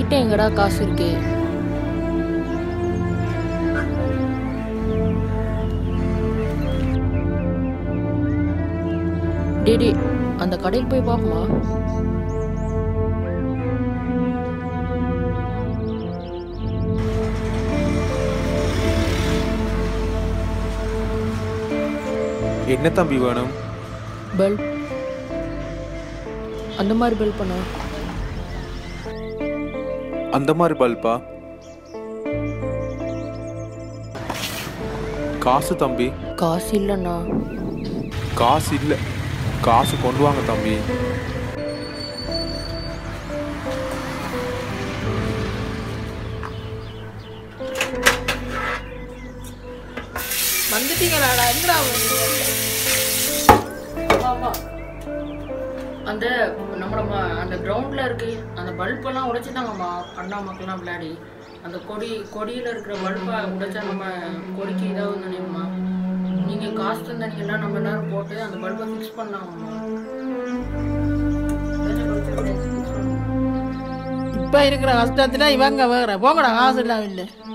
நம்மகிட்ட எங்கடா காசு இருக்கு டேடி அந்த கடைக்கு போய் பார்ப்போமா என்ன தம்பி வேணும் பல்ப் அந்த மாதிரி பல்ப் பண்ண அந்த மாதிரி பல்பா காசு தம்பி காசு இல்லைண்ணா காசு இல்லை காசு கொண்டு வாங்க தம்பி வந்துட்டீங்களாடா எங்கடா அந்த நம்ம நம்ம அந்த கிரவுண்டில் இருக்கு அந்த பல்பெல்லாம் உடைச்சிட்டாங்கம்மா அண்ணா மக்கள்லாம் விளையாடி அந்த கொடி கொடியில் இருக்கிற பல்பை உடைச்சா நம்ம கொடிக்கு இதாவது நினைக்குமா நீங்கள் காசு தந்தீங்கன்னா நம்ம எல்லாரும் போட்டு அந்த பல்பை ஃபிக்ஸ் பண்ணாங்கம்மா இப்ப இருக்கிற கஷ்டத்துல இவங்க வேற போங்கடா காசு இல்லாம இல்லை